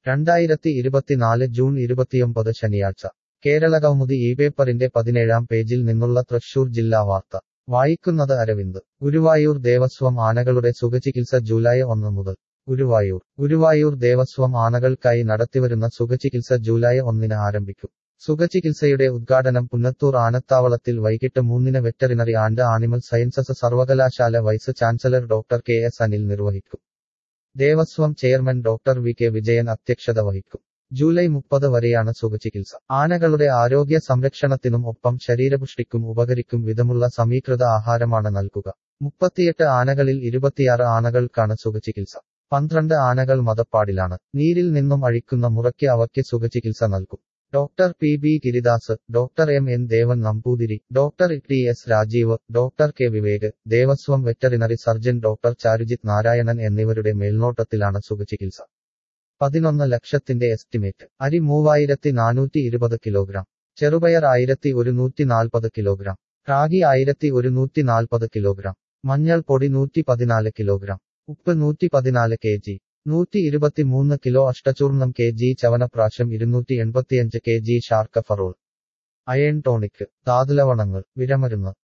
രണ്ടായിരത്തി ഇരുപത്തിനാല് ജൂൺ ഇരുപത്തിയൊമ്പത് ശനിയാഴ്ച കേരളകൗമുദി ഈ പേപ്പറിന്റെ പതിനേഴാം പേജിൽ നിന്നുള്ള തൃശൂർ ജില്ലാ വാർത്ത വായിക്കുന്നത് അരവിന്ദ് ഗുരുവായൂർ ദേവസ്വം ആനകളുടെ സുഖചികിത്സ ജൂലൈ ഒന്ന് മുതൽ ഗുരുവായൂർ ഗുരുവായൂർ ദേവസ്വം ആനകൾക്കായി നടത്തിവരുന്ന സുഖചികിത്സ ജൂലൈ ഒന്നിന് ആരംഭിക്കും സുഖചികിത്സയുടെ ഉദ്ഘാടനം പുന്നത്തൂർ ആനത്താവളത്തിൽ വൈകിട്ട് മൂന്നിന് വെറ്ററിനറി ആൻഡ് ആനിമൽ സയൻസസ് സർവകലാശാല vice chancellor doctor K S Anil നിർവഹിക്കും Devaswom chairman doctor V K Vijayan അധ്യക്ഷത വഹിക്കും ജൂലൈ മുപ്പത് വരെയാണ് സുഖചികിത്സ ആനകളുടെ ആരോഗ്യ സംരക്ഷണത്തിനും ഒപ്പം ശരീരപുഷ്ടിക്കും ഉപകരിക്കും വിധമുള്ള സമീകൃത ആഹാരമാണ് നൽകുക മുപ്പത്തിയെട്ട് ആനകളിൽ ഇരുപത്തിയാറ് ആനകൾക്കാണ് സുഖചികിത്സ പന്ത്രണ്ട് ആനകൾ മതപ്പാടിലാണ് നീരിൽ നിന്നും അഴിക്കുന്ന മുറയ്ക്ക് അവയ്ക്ക് സുഖചികിത്സ നൽകും doctor P B Giridas doctor M N Devan Namboothiri doctor T S Rajeev doctor K Vivek Devaswom veterinary surgeon doctor Charujith Narayanan എന്നിവരുടെ മേൽനോട്ടത്തിലാണ് സുഖചികിത്സ പതിനൊന്ന് ലക്ഷത്തിന്റെ എസ്റ്റിമേറ്റ് അരി മൂവായിരത്തി നാനൂറ്റി ഇരുപത് കിലോഗ്രാം ചെറുപയർ ആയിരത്തി ഒരുന്നൂറ്റി നാൽപ്പത് കിലോഗ്രാം റാഗി ആയിരത്തി ഒരുന്നൂറ്റി നാൽപ്പത് കിലോഗ്രാം മഞ്ഞൾ പൊടി നൂറ്റി പതിനാല് കിലോഗ്രാം ഉപ്പ് നൂറ്റി പതിനാല് കെ ജി നൂറ്റി ഇരുപത്തിമൂന്ന് കിലോ അഷ്ടചൂർണം കെ ജി ചവനപ്രാശം ഇരുന്നൂറ്റി എൺപത്തിയഞ്ച് കെ ജി ഷാർക്ക ഫറോൾ അയൺ ടോണിക് ധാതുലവണങ്ങൾ വിരമരുന്ന്